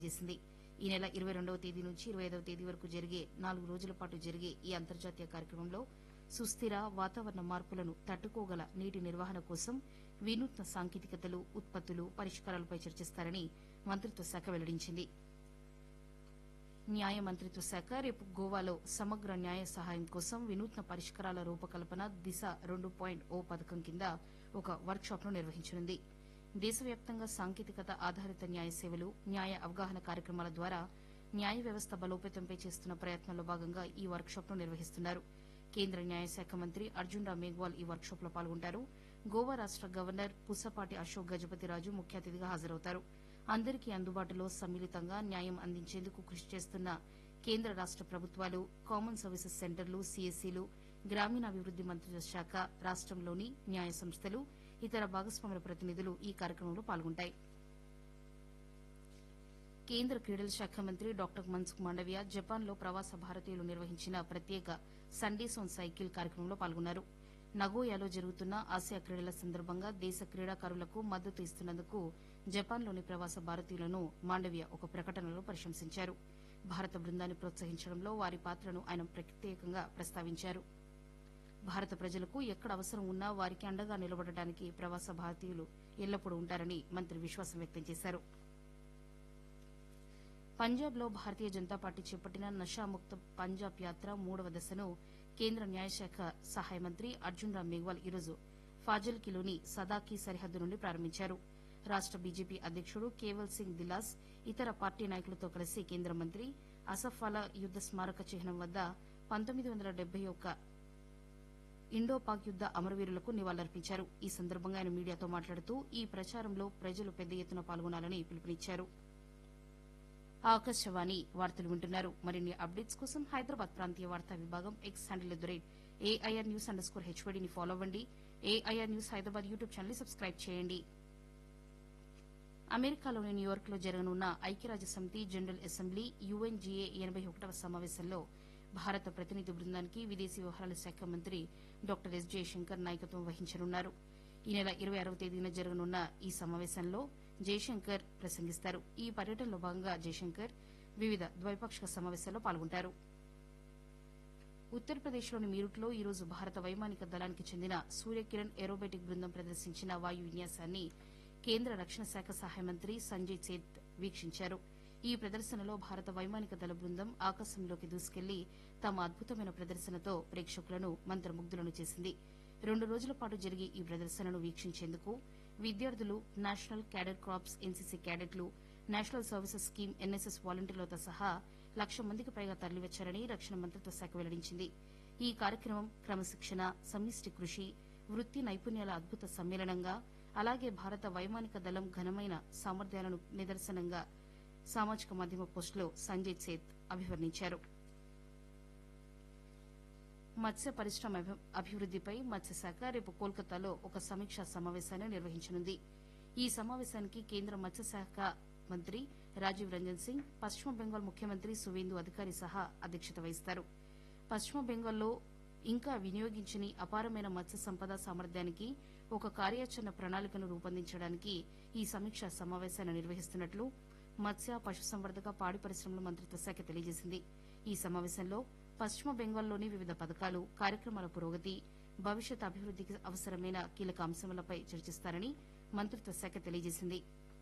చేసింది ఈ నెల ఇరవై రెండవ తేదీ నుంచి ఇరవై ఐదవ తేదీ వరకు జరిగే నాలుగు రోజుల పాటు జరిగే ఈ అంతర్జాతీయ కార్యక్రమంలో సుస్థిర వాతావరణ మార్పులను తట్టుకోగల నీటి నిర్వహణ కోసం వినూత్న సాంకేతికతలు ఉత్పత్తులు పరిష్కారాలపై చర్చిస్తారని మంత్రిత్వ శాఖ వెల్లడించింది న్యాయ మంత్రిత్వ శాఖ రేపు గోవాలో సమగ్ర న్యాయ సహాయం కోసం వినూత్న పరిష్కారాల రూపకల్పన దిశ రెండు పాయింట్ ఓ పథకం కింద ఒక వర్క్షాప్ను నిర్వహించనుంది దేశవ్యాప్తంగా సాంకేతికత ఆధారిత న్యాయ సేవలు న్యాయ అవగాహన కార్యక్రమాల ద్వారా న్యాయ వ్యవస్థ బలోపేతంపై చేస్తున్న ప్రయత్నంలో భాగంగా ఈ వర్క్షాప్ను నిర్వహిస్తున్నారు కేంద్ర న్యాయశాఖ మంత్రి అర్జున్ రామ్ మేఘ్వాల్ ఈ వర్క్షాప్లో పాల్గొంటారు గోవా రాష్ట గవర్నర్ పుసపాటి అశోక్ గజపతిరాజు ముఖ్య అతిథిగా హాజరవుతారు అందరికీ అందుబాటులో సమ్మిళితంగా న్యాయం అందించేందుకు కృషి చేస్తున్న కేంద్ర రాష్ట ప్రభుత్వాలు కామన్ సర్వీసెస్ సెంటర్లు సీఎస్సీలు గ్రామీణాభివృద్ది మంత్రిత్వ శాఖ రాష్టంలోని న్యాయ సంస్థలు ఇతర భాగస్వాముల ప్రతినిధులు ఈ కార్యక్రమంలో పాల్గొంటాయి కేంద్ర క్రీడల శాఖ మంత్రి డాక్టర్ మన్సుఖ్ మాండవియా జపాన్లో ప్రవాస భారతీయులు నిర్వహించిన ప్రత్యేక సండేస్ ఆన్ సైకిల్ కార్యక్రమంలో పాల్గొన్నారు నగోయాలో జరుగుతున్న ఆసియా క్రీడల సందర్భంగా దేశ క్రీడాకారులకు మద్దతు ఇస్తున్నందుకు జపాన్లోని ప్రవాస భారతీయులను మాండవియా ఒక ప్రకటనలో ప్రశంసించారు భారత బృందాన్ని ప్రోత్సహించడంలో వారి పాత్రను ఆయన ప్రత్యేకంగా ప్రస్తావించారు భారత ప్రజలకు ఎక్కడ అవసరం ఉన్నా వారికి అండగా నిలబడటానికి ప్రవాస భారతీయులు ఎల్లప్పుడూ ఉంటారని మంత్రి విశ్వాసం వ్యక్తం చేశారు పంజాబ్లో భారతీయ జనతా పార్టీ చేపట్టిన నషాముక్త పంజాబ్ యాత్ర మూడవ దశను కేంద్ర న్యాయశాఖ సహాయ మంత్రి అర్జున్ రామ్ మేఘ్వాల్ ఈరోజు ఫాజిల్కిలోని సదాకి సరిహద్దు నుండి ప్రారంభించారు రాష్ట బీజేపీ అధ్యకుడు కేవల్ సింగ్ దిలాస్ ఇతర పార్టీ నాయకులతో కలిసి కేంద్ర మంత్రి అసఫాలా యుద్ద స్మారక చిహ్నం వద్ద పంతొమ్మిది వందల డెబ్బై ఒక్క ఇండో పాక్ యుద్ద అమరవీరులకు నివాళులర్పించారు ఈ సందర్భంగా ఆయన మీడియాతో మాట్లాడుతూ ఈ ప్రచారంలో ప్రజలు పెద్ద ఎత్తున పాల్గొనాలని పిలుపునిచ్చారు ఆకాశవాణి వార్తలు వింటున్నారు మరిన్ని అప్డేట్స్ కోసం హైదరాబాద్ ప్రాంతీయ వార్తా విభాగం X handle at the rate AIR news underscore హెచ్వడిని ఫాలో అవ్వండి AIR news Hyderabad YouTube channel subscribe చేయండి అమెరికాలోని న్యూయార్క్ లో జరగనున్న ఐక్యరాజ్య సమితి జనరల్ అసెంబ్లీ యుఎన్జీఏ ఎనబై ఒకటవ సమావేశంలో భారత ప్రతినిధి బృందానికి విదేశీ వ్యవహారాల శాఖ మంత్రి డాక్టర్ ఎస్ జయశంకర్ నాయకత్వం వహించనున్నారు ఈ నెల ఇరవై ఆరవ తేదీన జరగనున్న ఈ సమావేశంలో జయశంకర్ ప్రసంగిస్తారు ఈ పర్యటనలో భాగంగా జయశంకర్ వివిధ ద్వైపాక్షిక సమావేశాల్లో పాల్గొంటారు ఉత్తరప్రదేశ్లోని మీరుట్లో ఈ రోజు భారత వైమానిక దళానికి చెందిన సూర్యకిరణ్ ఏరోబెటిక్ బృందం ప్రదర్శించిన వాయు విన్యాసాన్ని కేంద్ర రక్షణ శాఖ సహాయ మంత్రి సంజయ్ సేత్ వీక్షించారు ఈ ప్రదర్శనలో భారత వైమానిక దళ బృందం ఆకాశంలోకి దూసుకెళ్లి తమ అద్భుతమైన ప్రదర్శనతో ప్రేక్షకులను మంత్రముగ్ధులను చేసింది రెండు రోజుల పాటు జరిగే ఈ ప్రదర్శనను వీక్షించేందుకు విద్యార్థులు నేషనల్ క్యాడెట్ క్రాప్స్ ఎన్సీసీ క్యాడెట్లు నేషనల్ సర్వీసెస్ స్కీమ్ ఎన్ఎస్ఎస్ వాలంటీర్లతో సహా లక్ష మందికి పైగా తరలివచ్చారని రక్షణ మంత్రిత్వ శాఖ వెల్లడించింది ఈ కార్యక్రమం క్రమశిక్షణ సమిష్టి కృషి వృత్తి నైపుణ్యాల అద్భుత సమ్మేళనంగా అలాగే భారత వైమానిక దళం ఘనమైన సామర్థ్యాలను నిదర్శనంగా సామాజిక మాధ్యమ పోస్టులో సంజయ్ సేత్ అభివర్ణించారు మత్స్య పరిశ్రమ అభి- అభివృద్దిపై మత్స్యశాఖ రేపు కోల్కతాలో ఒక సమీక్షా సమావేశాన్ని నిర్వహించనుంది ఈ సమావేశానికి కేంద్ర మత్స్యశాఖ మంత్రి రాజీవ్ రంజన్ సింగ్ పశ్చిమ బెంగాల్ ముఖ్యమంత్రి సువేందు అధికారి సహా అధ్యక్షత వహిస్తారు పశ్చిమ బెంగాల్లో ఇంకా వినియోగించని అపారమైన మత్స్య సంపద సామర్థ్యానికి ఒక కార్యాచరణ ప్రణాళికను రూపొందించడానికి ఈ సమీక్షా సమావేశాన్ని నిర్వహిస్తున్నట్లు మత్స్య పశుసంవర్ధక పాడి పరిశ్రమల మంత్రిత్వ శాఖ తెలియజేసింది ఈ సమావేశంలో పశ్చిమ బెంగాల్లోని వివిధ పథకాలు కార్యక్రమాల పురోగతి భవిష్యత్ అభివృద్దికి అవసరమైన కీలక అంశములపై చర్చిస్తారని మంత్రిత్వ శాఖ తెలియజేసింది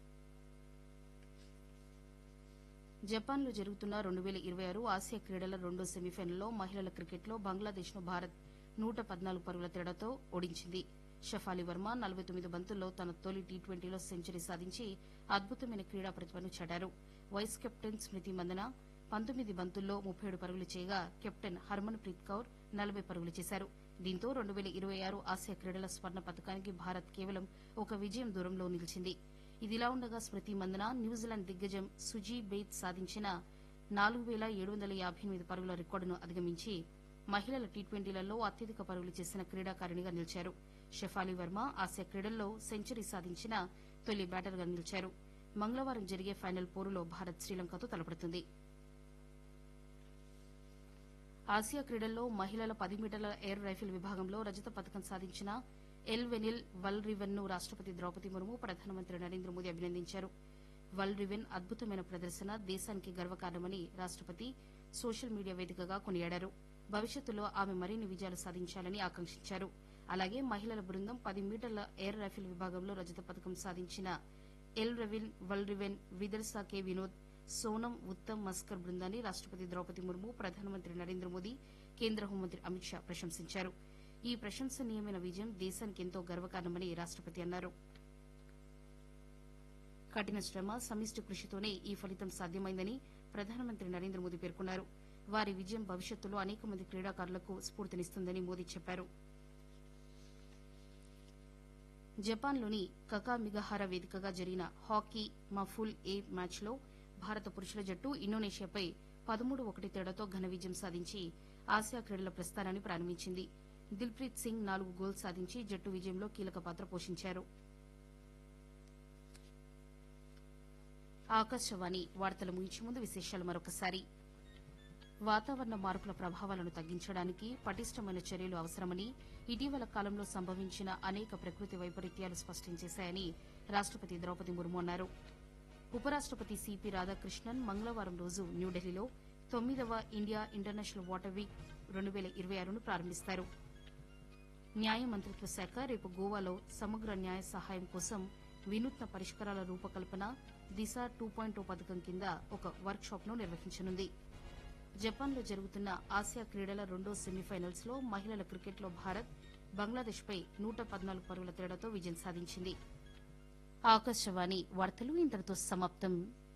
జపాన్లో జరుగుతున్న రెండు వేల ఇరవై ఆరు ఆసియా క్రీడల రెండో సెమీఫైనల్లో మహిళల క్రికెట్లో బంగ్లాదేశ్ను భారత్ నూట పద్నాలుగు పరుగుల తేడాతో ఓడించింది షఫాలి వర్మ నలభై తొమ్మిది బంతుల్లో తన తొలి టీ ట్వంటీలో సెంచరీ సాధించి అద్భుతమైన క్రీడా ప్రతిభను చాటారు వైస్ కెప్టెన్ స్మృతి మందన పంతొమ్మిది బంతుల్లో ముప్పై ఏడు పరుగులు చేయగా కెప్టెన్ హర్మన్ ప్రీత్ కౌర్ నలభై పరుగులు చేశారు దీంతో రెండు వేల ఇరవై ఆరు ఆసియా క్రీడల స్వర్ణ పథకానికి భారత్ కేవలం ఒక విజయం దూరంలో నిలిచింది ఇదిలా ఉండగా స్మృతి మందన న్యూజిలాండ్ దిగ్గజం సుజీ బెయిత్ సాధించిన నాలుగు వేల ఏడు వందల యాభై ఎనిమిది పరుగుల రికార్డును అధిగమించి మహిళల టీ ట్వంటీలలో అత్యధిక పరుగులు చేసిన క్రీడాకారిణిగా నిలిచారు షెఫాలి వర్మ ఆసియా క్రీడల్లో సెంచరీ సాధించిన తొలి బ్యాటర్గా నిలిచారు మంగళవారం జరిగే ఫైనల్ పోరులో భారత్ శ్రీలంకతో తలపడుతుంది ఆసియా క్రీడల్లో మహిళల పది మీటర్ల ఎయిర్ రైఫిల్ విభాగంలో రజత పథకం సాధించిన ఎల్ వెనిల్ వల్ రివెన్ ను రాష్టపతి ద్రౌపది ముర్ము ప్రధానమంత్రి నరేంద్ర మోదీ అభినందించారు వల్రివెన్ అద్భుతమైన ప్రదర్శన దేశానికి గర్వకారణమని రాష్టపతి సోషల్ మీడియా వేదికగా కొనియాడారు భవిష్యత్తులో ఆమె మరిన్ని విజయాలు సాధించాలని ఆకాంక్షించారు అలాగే మహిళల బృందం పది మీటర్ల ఎయిర్ రైఫిల్ విభాగంలో రజత పథకం సాధించిన ఎల్ రవిన్ వల్రివెన్ విదర్సా కె వినోద్ సోనం ఉత్తమ్ మస్కర్ బృందాన్ని రాష్టపతి ద్రౌపది ముర్ము ప్రధానమంత్రి నరేంద్ర మోదీ కేంద్ర హోంమంత్రి అమిత్ షా ప్రశంసించారు ఈ ప్రశంసనీయమైన విజయం దేశానికి ఎంతో గర్వకారణమని రాష్టపతి అన్నారు కఠిన శ్రమ సమిష్టి కృషితోనే ఈ ఫలితం సాధ్యమైందని ప్రధానమంత్రి నరేంద్ర మోదీ పేర్కొన్నారు వారి విజయం భవిష్యత్తులో అనేక మంది క్రీడాకారులకు స్ఫూర్తినిస్తుందని మోదీ చెప్పారు జపాన్లోని కకామిగహార వేదికగా జరిగిన హాకీ మఫుల్ ఏ మ్యాచ్లో భారత పురుషుల జట్టు ఇండోనేషియాపై పదమూడు ఒకటి తేడాతో ఘన విజయం సాధించి ఆసియా క్రీడల ప్రస్థానాన్ని ప్రారంభించింది దిల్ప్రీత్ సింగ్ నాలుగు గోల్స్ సాధించి జట్టు విజయంలో కీలక పాత్ర పోషించారు ఆకాశవాణి వార్తలు ముగించే ముందు విశేషాలు మరొకసారి వాతావరణ మార్పుల ప్రభావాలను తగ్గించడానికి పటిష్టమైన చర్యలు అవసరమని ఇటీవల కాలంలో సంభవించిన అనేక ప్రకృతి వైపరీత్యాలు స్పష్టం చేశాయని రాష్టపతి ద్రౌపది ముర్ము అన్నారు ఉపరాష్టపతి సిపి రాధాకృష్ణన్ మంగళవారం రోజు న్యూఢిల్లీలో తొమ్మిదవ ఇండియా ఇంటర్నేషనల్ వాటర్ వీక్ రెండు వేల ఇరవై ఆరును ప్రారంభిస్తారు న్యాయ మంత్రిత్వ శాఖ రేపు గోవాలో సమగ్ర న్యాయ సహాయం కోసం వినూత్న పరిష్కారాల రూపకల్పన దిశ టూ పాయింట్ పథకం కింద ఒక వర్క్ షాప్ ను నిర్వహించనుంది జపాన్లో జరుగుతున్న ఆసియా క్రీడల రెండో సెమీఫైనల్స్ లో మహిళల క్రికెట్లో భారత్ బంగ్లాదేశ్ పై నూట పద్నాలుగు పరుగుల తేడాతో విజయం సాధించింది ఆకాశవాణి వార్తలు ఇంతటితో సమాప్తం